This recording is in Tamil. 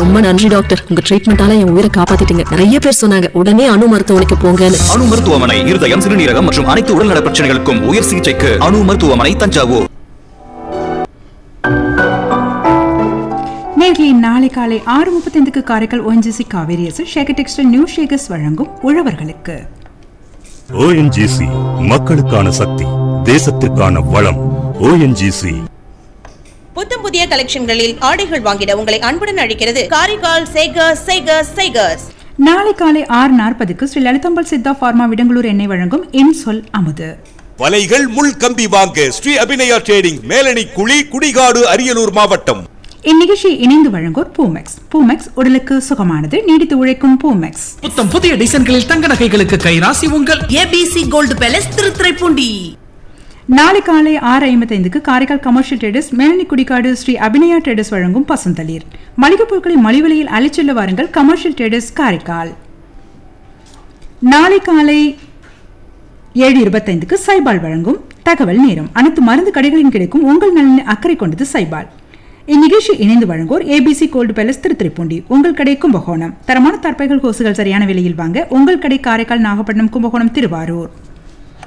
ரொம்ப நன்றி டாக்டர் உங்க ட்ரீட்மெண்டால என் உயிரை காப்பாத்திட்டீங்க நிறைய பேர் சொன்னாங்க உடனே அணு மருத்துவமனைக்கு போங்கன்னு அணு மருத்துவமனை இருதயம் சிறுநீரகம் மற்றும் அனைத்து உடல்நல பிரச்சனைகளுக்கும் உயர் சிகிச்சைக்கு அணு மருத்துவமனை தஞ்சாவூர் நேர்களை நாளை காலை ஆறு முப்பத்தைந்துக்கு Karaikal ONGC Kaveri S Shekar textile new Shekars வழங்கும் உழவர்களுக்கு ஓஎன்ஜிசி மக்களுக்கான சக்தி தேசத்திற்கான வளம் ஓஎன்ஜிசி புத்தம் புதிய கலெக்ஷன்களில் ஆடைகள் வாங்கிட உங்களை அன்புடன் அழைக்கிறது காரைக்கால் சேகர்ஸ் சேகர்ஸ் சேகர்ஸ் நாளை காலை ஆறு நாற்பதுக்கு ஸ்ரீ லலிதம்பல் சித்தா பார்மா விடங்களூர் எண்ணெய் வழங்கும் என் சொல் அமுது வலைகள் முள் கம்பி வாங்க ஸ்ரீ அபிநயா ட்ரேடிங் மேலணி குழி குடிகாடு அரியலூர் மாவட்டம் இந்நிகழ்ச்சியை இணைந்து வழங்குவோர் பூமெக்ஸ் பூமெக்ஸ் உடலுக்கு சுகமானது நீடித்து உழைக்கும் பூமெக்ஸ் புத்தம் புதிய டிசைன்களில் தங்க நகைகளுக்கு கைராசி உங்கள் ஏபிசி கோல்டு பேலஸ் திருத்துறைப்பூண்டி நாளை காலை ஆறு ஐம்பத்தைந்துக்கு Karaikal commercial traders Melani Kudikadu Shri Abhinaya traders வழங்கும் பசுந்தளிர் மளிகை பொருட்களை மலிவிலையில் அலைச்செல்ல வாருங்கள் கமர்ஷியல் ட்ரேடர்ஸ் காரைக்கால் நாளை காலை ஏழு இருபத்தைந்துக்கு சைபால் வழங்கும் தகவல் நேரம் அனைத்து மருந்து கடைகளில் கிடைக்கும் உங்கள் நலனில் அக்கறை கொண்டது சைபால் இந்நிகழ்ச்சி இணைந்து வழங்குவோர் ஏபிசி கோல்டு பேலஸ் திருத்துறைப்பூண்டி உங்கள் கடை கும்பகோணம் தரமான தற்பைகள் கோசுகள் சரியான விலையில் வாங்க உங்கள் கடை காரைக்கால் நாகப்பட்டினம் கும்பகோணம் திருவாரூர்